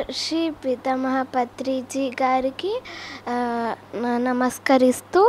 బ్రహ్మర్షి పితామహ పత్రిజీ గారికి ఆ, నా- నమస్కరిస్తూ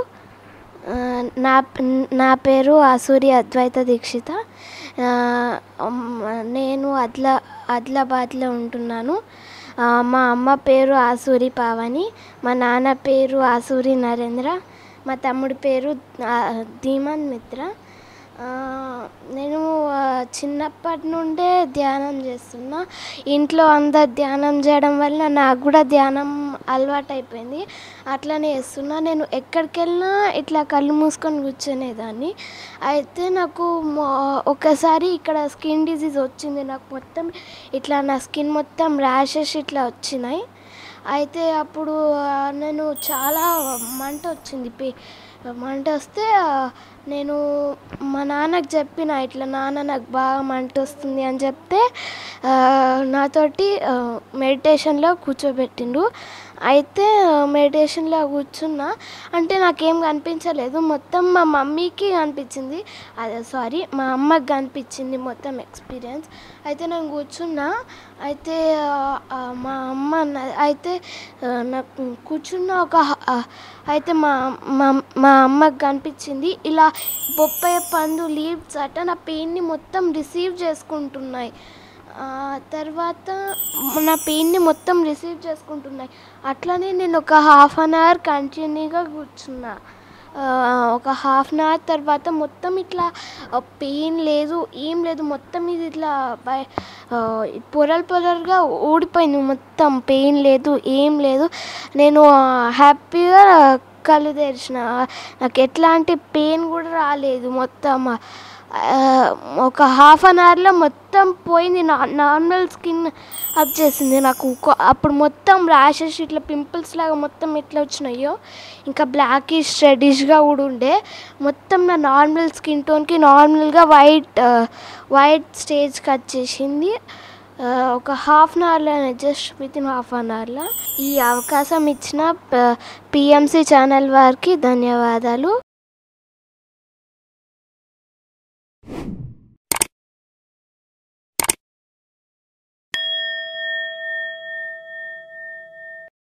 ఆ, నా నా పేరు ఆసూరి అద్వైత దీక్షిత ఆ, ఉమ్, నేను ఆదిలా ఆదిలాబాద్లో ఉంటున్నాను ఆ, మా అమ్మ పేరు ఆసూరి పావని మా నాన్న పేరు ఆసూరి నరేంద్ర మా తమ్ముడి పేరు ఆ, ధీమన్ మిత్ర ఆ, నేను ఆ, చిన్నప్పటి నుండే ధ్యానం చేస్తున్నా ఇంట్లో అందరు ధ్యానం చేయడం వల్ల నాకు కూడా ధ్యానం అలవాటు అయిపోయింది అట్లనే చేస్తున్నా నేను ఎక్కడికి వెళ్ళినా ఇట్లా కళ్ళు మూసుకొని కూర్చునేదాన్ని అయితే నాకు మొ- ఒకసారి ఇక్కడ స్కిన్ డిజీజ్ వచ్చింది నాకు మొత్తం ఇట్లా నా స్కిన్ మొత్తం ర్యాషెస్ ఇట్లా వచ్చినాయి అయితే అప్పుడు ఆ, నేను చాలా మంట వచ్చింది పే మంట వస్తే ఆ, నేను మా నాన్నకి చెప్పిన ఇట్లా నాన్న నాకు బాగా మంట వస్తుంది అని చెప్తే ఆ, నాతోటి మెడిటేషన్లో కూర్చోబెట్టిండు అయితే మెడిటేషన్లో కూర్చున్నా అంటే నాకేం కనిపించలేదు మొత్తం మా మమ్మీకి కనిపించింది అదే సారీ మా అమ్మకి కనిపించింది మొత్తం ఎక్స్పీరియన్స్ అయితే నేను కూర్చున్నా అయితే ఆ, ఆ, మా అమ్మ అన్న- అయితే ఆ, నాకు కూర్చున్న ఒక హ- ఆ, అయితే మా మా మా అమ్మకి కనిపించింది ఇలా బొప్పాయ పండు లీవ్స్ అట నా పెయిన్ని మొత్తం రిసీవ్ చేసుకుంటున్నాయి ఆ, తర్వాత నా పెయిన్ని మొత్తం రిసీవ్ చేసుకుంటున్నాయి అట్లనే నేను ఒక హాఫ్ అన్ అవర్ కంటిన్యూగా కూర్చున్నా ఆ, ఒక హాఫ్ అన్ అవర్ తర్వాత మొత్తం ఇట్లా పెయిన్ లేదు ఏం లేదు మొత్తం ఇది ఇట్లా బయ ఆ, పొరలు పొరలుగా ఊడిపోయింది మొత్తం పెయిన్ లేదు ఏం లేదు నేను ఆ, హ్యాపీగా కళ్ళు తెరిచిన నాకు ఎట్లాంటి పెయిన్ కూడా రాలేదు మొత్తం ఆ, ఒక హాఫ్ అన్ అవర్లో మొత్తం పోయింది నా నార్మల్ స్కిన్ వచ్చేసింది నాకు కొ- అప్పుడు మొత్తం ర్యాషెస్ ఇట్లా పింపుల్స్ లాగా మొత్తం ఎట్లా వచ్చినాయో ఇంకా బ్లాకిష్ రెడిష్గా కూడా ఉండే మొత్తం నా నార్మల్ స్కిన్ టోన్కి నార్మల్గా వైట్ వైట్ స్టేజ్కి వచ్చేసింది ఆ, ఒక హాఫ్ అన్ అవర్లోనే just within half an అవర్లో ఈ అవకాశం ఇచ్చిన పిఎంసి ఛానల్ వారికి ధన్యవాదాలు